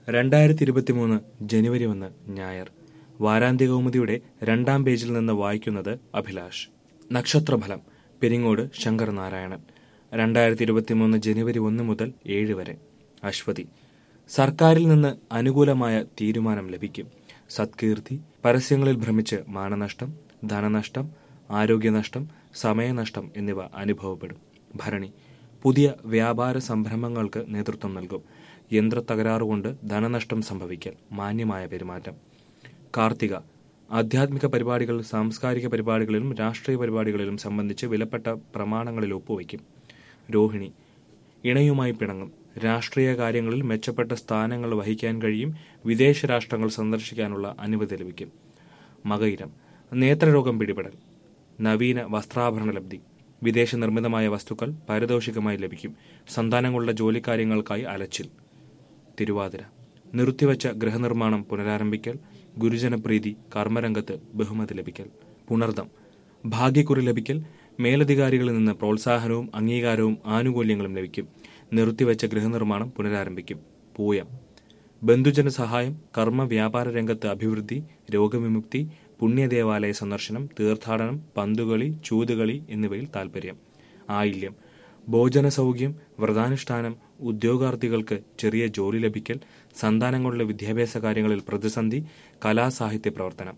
രണ്ടായിരത്തി ഇരുപത്തിമൂന്ന് ജനുവരി ഒന്ന് ഞായർ വാരാന്ത്യ കൗമുദിയുടെ രണ്ടാം പേജിൽ നിന്ന് വായിക്കുന്നത് അഭിലാഷ് നക്ഷത്രഫലം പെരിങ്ങോട് ശങ്കർ നാരായണൻ രണ്ടായിരത്തി ഇരുപത്തിമൂന്ന് ജനുവരി ഒന്ന് മുതൽ ഏഴ് വരെ അശ്വതി സർക്കാരിൽ നിന്ന് അനുകൂലമായ തീരുമാനം ലഭിക്കും സത്കീർത്തി പരസ്യങ്ങളിൽ ഭ്രമിച്ച് മാനനഷ്ടം ധനനഷ്ടം ആരോഗ്യനഷ്ടം സമയനഷ്ടം എന്നിവ അനുഭവപ്പെടും ഭരണി പുതിയ വ്യാപാര സംരംഭങ്ങൾക്ക് നേതൃത്വം നൽകും യന്ത്ര തകരാറുകൊണ്ട് ധനനഷ്ടം സംഭവിക്കൽ മാന്യമായ പെരുമാറ്റം കാർത്തിക ആധ്യാത്മിക പരിപാടികൾ സാംസ്കാരിക പരിപാടികളിലും രാഷ്ട്രീയ പരിപാടികളിലും സംബന്ധിച്ച് വിലപ്പെട്ട പ്രമാണങ്ങളിൽ ഒപ്പുവയ്ക്കും രോഹിണി ഇണയുമായി പിണങ്ങും രാഷ്ട്രീയ കാര്യങ്ങളിൽ മെച്ചപ്പെട്ട സ്ഥാനങ്ങൾ വഹിക്കാൻ കഴിയും വിദേശ രാഷ്ട്രങ്ങൾ സന്ദർശിക്കാനുള്ള അനുമതി ലഭിക്കും മകയിരം നേത്രരോഗം പിടിപെടൽ നവീന വസ്ത്രാഭരണ ലബ്ധി വിദേശ നിർമ്മിതമായ വസ്തുക്കൾ പാരിതോഷികമായി ലഭിക്കും സന്താനങ്ങളുടെ ജോലിക്കാര്യങ്ങൾക്കായി അലച്ചിൽ തിരുവാതിര നിർത്തിവച്ച ഗൃഹനിർമ്മാണം പുനരാരംഭിക്കൽ ഗുരുജനപ്രീതി കർമ്മരംഗത്ത് ബഹുമതി ലഭിക്കൽ പുണർദം ഭാഗ്യക്കുറി ലഭിക്കൽ മേലധികാരികളിൽ നിന്ന് പ്രോത്സാഹനവും അംഗീകാരവും ആനുകൂല്യങ്ങളും ലഭിക്കും നിർത്തിവച്ച ഗൃഹനിർമ്മാണം പുനരാരംഭിക്കും പൂയം ബന്ധുജന സഹായം കർമ്മ വ്യാപാര രംഗത്ത് അഭിവൃദ്ധി രോഗവിമുക്തി പുണ്യദേവാലയ സന്ദർശനം തീർത്ഥാടനം പന്തുകളി ചൂതുകളി എന്നിവയിൽ താൽപര്യം ആയില്യം ഭോജന സൗഖ്യം വ്രതാനുഷ്ഠാനം ഉദ്യോഗാർത്ഥികൾക്ക് ചെറിയ ജോലി ലഭിക്കൽ സന്താനങ്ങളുടെ വിദ്യാഭ്യാസ കാര്യങ്ങളിൽ പ്രതിസന്ധി കലാസാഹിത്യ പ്രവർത്തനം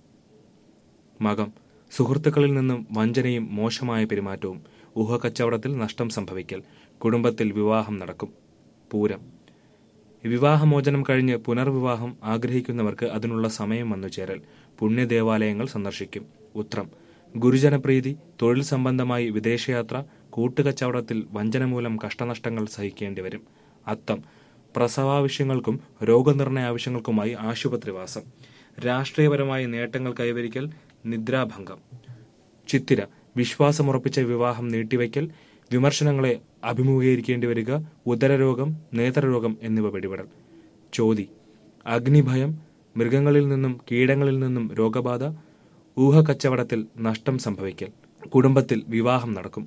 മകം സുഹൃത്തുക്കളിൽ നിന്നും വഞ്ചനയും മോശമായ പെരുമാറ്റവും ഊഹക്കച്ചവടത്തിൽ നഷ്ടം സംഭവിക്കൽ കുടുംബത്തിൽ വിവാഹം നടക്കും പൂരം വിവാഹമോചനം കഴിഞ്ഞ് പുനർവിവാഹം ആഗ്രഹിക്കുന്നവർക്ക് അതിനുള്ള സമയം വന്നുചേരൽ പുണ്യദേവാലയങ്ങൾ സന്ദർശിക്കും ഉത്രം ഗുരുജനപ്രീതി തൊഴിൽ സംബന്ധമായി വിദേശയാത്ര കൂട്ടുകച്ചവടത്തിൽ വഞ്ചന മൂലം കഷ്ടനഷ്ടങ്ങൾ സഹിക്കേണ്ടി വരും അത്തം പ്രസവാവശ്യങ്ങൾക്കും രോഗനിർണയ ആവശ്യങ്ങൾക്കുമായി ആശുപത്രിവാസം രാഷ്ട്രീയപരമായ നേട്ടങ്ങൾ കൈവരിക്കൽ നിദ്രാഭംഗം ചിത്തിര വിശ്വാസമുറപ്പിച്ച വിവാഹം നീട്ടിവയ്ക്കൽ വിമർശനങ്ങളെ അഭിമുഖീകരിക്കേണ്ടി വരിക ഉദരരോഗം നേത്രരോഗം എന്നിവ പിടിപെടൽ ചോതി അഗ്നിഭയം മൃഗങ്ങളിൽ നിന്നും കീടങ്ങളിൽ നിന്നും രോഗബാധ ഊഹക്കച്ചവടത്തിൽ നഷ്ടം സംഭവിക്കൽ കുടുംബത്തിൽ വിവാഹം നടക്കും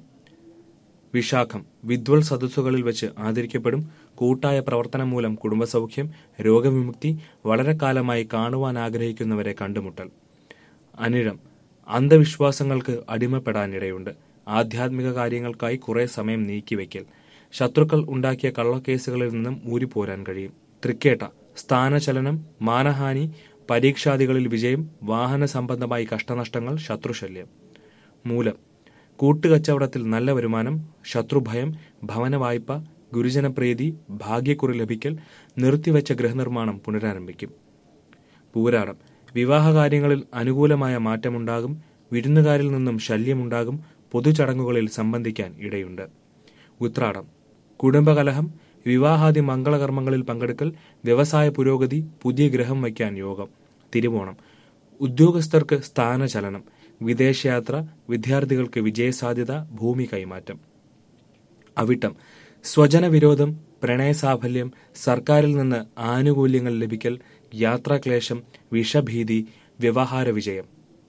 വിശാഖം വിദ്വൽ സദസ്സുകളിൽ വെച്ച് ആദരിക്കപ്പെടും കൂട്ടായ പ്രവർത്തനം മൂലം കുടുംബസൗഖ്യം രോഗവിമുക്തി വളരെ കാലമായി കാണുവാൻ ആഗ്രഹിക്കുന്നവരെ കണ്ടുമുട്ടൽ അനിഴം അന്ധവിശ്വാസങ്ങൾക്ക് അടിമപ്പെടാനിടയുണ്ട് ആധ്യാത്മിക കാര്യങ്ങൾക്കായി കുറെ സമയം നീക്കിവെക്കൽ ശത്രുക്കൾ ഉണ്ടാക്കിയ കള്ളക്കേസുകളിൽ നിന്നും ഊരിപ്പോരാൻ കഴിയും തൃക്കേട്ട സ്ഥാനചലനം മാനഹാനി പരീക്ഷാദികളിൽ വിജയം വാഹന സംബന്ധമായി കഷ്ടനഷ്ടങ്ങൾ ശത്രുശല്യം മൂലം കൂട്ടുകച്ചവടത്തിൽ നല്ല വരുമാനം ശത്രുഭയം ഭവന വായ്പ ഗുരുജനപ്രീതി ഭാഗ്യക്കുറി ലഭിക്കൽ നിർത്തിവെച്ച ഗൃഹനിർമ്മാണം പുനരാരംഭിക്കും പൂരാടം വിവാഹകാര്യങ്ങളിൽ അനുകൂലമായ മാറ്റമുണ്ടാകും വിരുന്നുകാരിൽ നിന്നും ശല്യമുണ്ടാകും പൊതുചടങ്ങുകളിൽ സംബന്ധിക്കാൻ ഇടയുണ്ട് ഉത്രാടം കുടുംബകലഹം വിവാഹാദി മംഗളകർമ്മങ്ങളിൽ പങ്കെടുക്കൽ വ്യവസായ പുരോഗതി പുതിയ ഗ്രഹം വയ്ക്കാൻ യോഗം തിരുവോണം ഉദ്യോഗസ്ഥർക്ക് സ്ഥാനചലനം വിദേശയാത്ര വിദ്യാർത്ഥികൾക്ക് വിജയസാധ്യത ഭൂമി കൈമാറ്റം അവിട്ടം സ്വജനവിരോധം പ്രണയസാഫല്യം സർക്കാരിൽ നിന്ന് ആനുകൂല്യങ്ങൾ ലഭിക്കൽ യാത്രാക്ലേശം വിഷഭീതി വ്യവഹാര വിജയം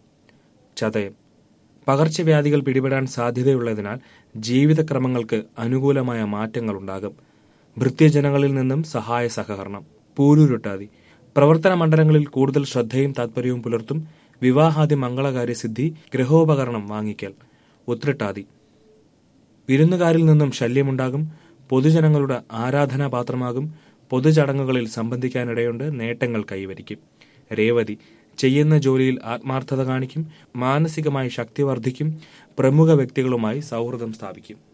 ചതയം പകർച്ചവ്യാധികൾ പിടിപെടാൻ സാധ്യതയുള്ളതിനാൽ ജീവിതക്രമങ്ങൾക്ക് അനുകൂലമായ മാറ്റങ്ങൾ ഉണ്ടാകും ഭൃത്യജനങ്ങളിൽ നിന്നും സഹായ സഹകരണം പൂരൂരുട്ടാതി പ്രവർത്തന മണ്ഡലങ്ങളിൽ കൂടുതൽ ശ്രദ്ധയും താത്പര്യവും പുലർത്തും വിവാഹാദി മംഗളകാര്യ സിദ്ധി ഗൃഹോപകരണം വാങ്ങിക്കൽ ഉത്രട്ടാതി വിരുന്നുകാരിൽ നിന്നും ശല്യമുണ്ടാകും പൊതുജനങ്ങളുടെ ആരാധനാപാത്രമാകും പൊതുചടങ്ങുകളിൽ സംബന്ധിക്കാനിടയുണ്ട് നേട്ടങ്ങൾ കൈവരിക്കും രേവതി ചെയ്യുന്ന ജോലിയിൽ ആത്മാർത്ഥത കാണിക്കും മാനസികമായി ശക്തി വർദ്ധിക്കും പ്രമുഖ വ്യക്തികളുമായി സൗഹൃദം സ്ഥാപിക്കും